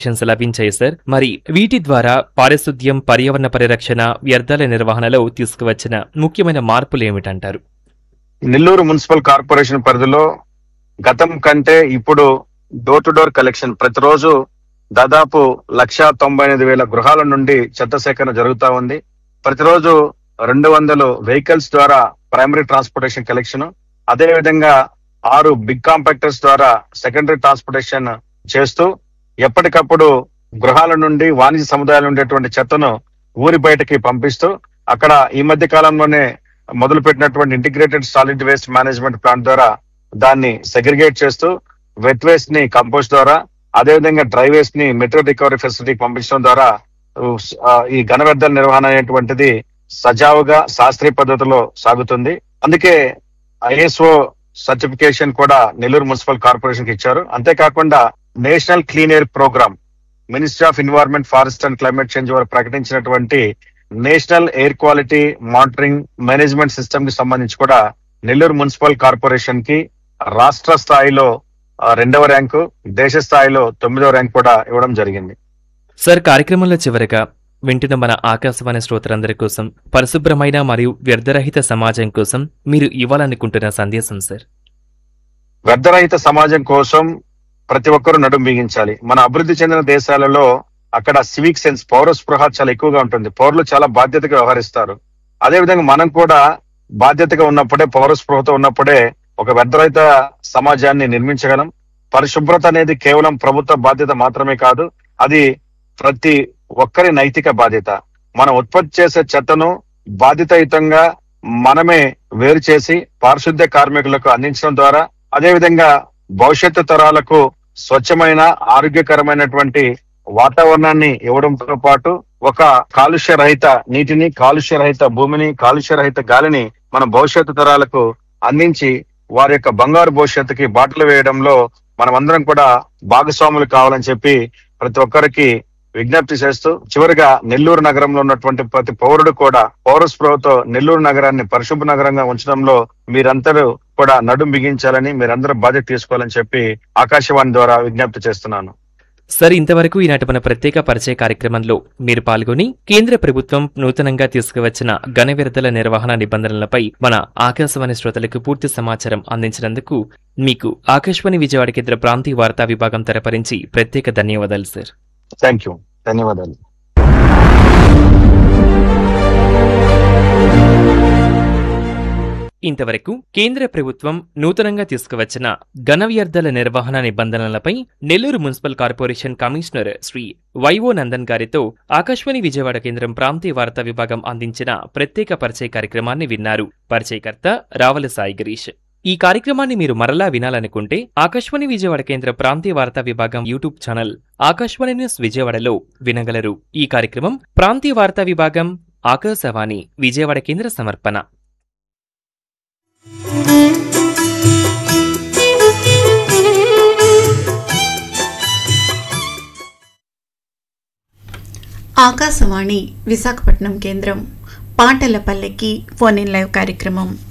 collections లభించాయి sir మరి వీటి ద్వారా పారిశుద్ధ్యం పర్యావరణ పరిరక్షణ వ్యర్థాల నిర్వహణలో తీసుకువచ్చిన ముఖ్యమైన మార్పులు ఏమిటంటారు నెల్లూరు మున్సిపల్ కార్పొరేషన్ పరిధిలో గతం కంటే ఇప్పుడు డోర్ టు డోర్ కలెక్షన్ ప్రతిరోజు దాదాపు లక్ష తొంభై ఎనిమిది వేల గృహాల నుండి చెత్త సేకరణ జరుగుతా ఉంది ప్రతిరోజు రెండు వందలు వెహికల్స్ ద్వారా ప్రైమరీ ట్రాన్స్పోర్టేషన్ కలెక్షన్ అదే విధంగా ఆరు బిగ్ కాంపాక్టర్స్ ద్వారా సెకండరీ ట్రాన్స్పోర్టేషన్ చేస్తూ ఎప్పటికప్పుడు గృహాల నుండి వాణిజ్య సముదాయాలు ఉండేటువంటి చెత్తను ఊరి బయటకి పంపిస్తూ అక్కడ ఈ మధ్య కాలంలోనే మొదలు పెట్టినటువంటి integrated solid waste management plant ద్వారా దాన్ని సెగ్రిగేట్ చేస్తూ వెట్ వేస్ట్ ని కంపోస్ట్ ద్వారా అదే విధంగా డ్రై వేస్ట్ ని మెటీరియల్ రికవరీ ఫెసిలిటీకి పంపించడం ద్వారా ఉ- ఆ, ఈ ఘన వ్యర్థాల నిర్వహణ అనేటువంటిది సజావుగా శాస్త్రీయ పద్ధతిలో సాగుతుంది అందుకే ఐఎస్ఓ సర్టిఫికేషన్ కూడా నెల్లూరు మున్సిపల్ కార్పొరేషన్ కి ఇచ్చారు అంతేకాకుండా National Clean Air Programme Ministry of Environment Forest and Climate Change వారు ప్రకటించినటువంటి National Air Quality Monitoring Management System కి సంబంధించి కూడా నెల్లూరు మున్సిపల్ కార్పొరేషన్ కి రాష్ట్ర స్థాయిలో ఆ, రెండవ ర్యాంకు దేశ స్థాయిలో తొమ్మిదవ ర్యాంక్ కూడా ఇవ్వడం జరిగింది సార్ కార్యక్రమంలో చివరగా వింటున్న మన ఆకాశవాణి శ్రోతలందరి కోసం పరిశుభ్రమైన మరియు వ్యర్థరహిత సమాజం కోసం మీరు ఇవ్వాలనుకుంటున్న సందేశం సార్ వ్యర్థరహిత సమాజం కోసం ప్రతి ఒక్కరూ నడుం బిగించాలి మన అభివృద్ధి చెందిన దేశాలలో అక్కడ సివిక్ సెన్స్ పౌర స్పృహ చాలా ఎక్కువగా ఉంటుంది పౌరులు చాలా బాధ్యతగా వ్యవహరిస్తారు అదే విధంగా మనం కూడా బాధ్యతగా ఉన్నప్పుడే పౌర స్పృహతో ఉన్నప్పుడే ఒక వ్యర్థరహిత సమాజాన్ని నిర్మించగలం పరిశుభ్రత అనేది కేవలం ప్రభుత్వ బాధ్యత మాత్రమే కాదు అది ప్రతి ఒక్కరి నైతిక బాధ్యత మనం ఉత్పత్తి చేసే చెత్తను బాధ్యతాయుతంగా మనమే వేరు చేసి పారిశుద్ధ్య కార్మికులకు అందించడం ద్వారా అదే విధంగా భవిష్యత్తు తరాలకు స్వచ్ఛమైన ఆరోగ్యకరమైనటువంటి వాతావరణాన్ని ఇవ్వడంతో పాటు ఒక కాలుష్య రహిత నీటిని కాలుష్య రహిత భూమిని కాలుష్య రహిత గాలిని మన భవిష్యత్తు తరాలకు అందించి వారి యొక్క బంగారు భవిష్యత్తుకి బాటలు వేయడంలో మనమందరం కూడా భాగస్వాములు కావాలని చెప్పి ప్రతి ఒక్కరికి విజ్ఞప్తి చేస్తూ చివరిగా నెల్లూరు నగరంలో ఉన్నటువంటి ప్రతి పౌరుడు కూడా పౌర స్పృహతో నెల్లూరు నగరాన్ని పరిశుభ్ర నగరంగా ఉంచడంలో మీరందరూ కూడా నడుం బిగించాలని మీరందరూ బాధ్యత తీసుకోవాలని చెప్పి ఆకాశవాణి ద్వారా విజ్ఞప్తి చేస్తున్నాను సార్ ఇంతవరకు ఈనాటి మన ప్రత్యేక పరిచయ కార్యక్రమంలో మీరు పాల్గొని కేంద్ర ప్రభుత్వం నూతనంగా తీసుకువచ్చిన ఘన వ్యర్థాల నిర్వహణ నిబంధనలపై మన ఆకాశవాణి శ్రోతలకు పూర్తి సమాచారం అందించినందుకు మీకు ఆకాశవాణి విజయవాడ కేంద్ర ప్రాంతీయ వార్తా విభాగం తరపరించి ప్రత్యేక ధన్యవాదాలు సార్ థ్యాంక్ యూ ధన్యవాదాలు ఇంతవరకు కేంద్ర ప్రభుత్వం నూతనంగా తీసుకువచ్చిన ఘన వ్యర్థాల నిర్వహణ నిబంధనలపై Nellore municipal corporation commissioner Shri Y O Nandan గారితో ఆకాశవాణి విజయవాడ కేంద్రం ప్రాంతీయ వార్తా విభాగం అందించిన ప్రత్యేక పరిచయ కార్యక్రమాన్ని విన్నారు పరిచయకర్త రావల సాయి గిరీష్ ఈ కార్యక్రమాన్ని మీరు మరలా వినాలనుకుంటే ఆకాశవాణి విజయవాడ కేంద్ర ప్రాంతీయ వార్తా విభాగం యూట్యూబ్ ఛానల్ ఆకాశవాణి న్యూస్ విజయవాడలో వినగలరు ఈ కార్యక్రమం ప్రాంతీయ వార్తా విభాగం ఆకాశవాణి విజయవాడ కేంద్ర సమర్పణ ఆకాశవాణి విశాఖపట్నం కేంద్రం పాటల పల్లెకి ఫోన్ ఇన్ లైవ్ కార్యక్రమం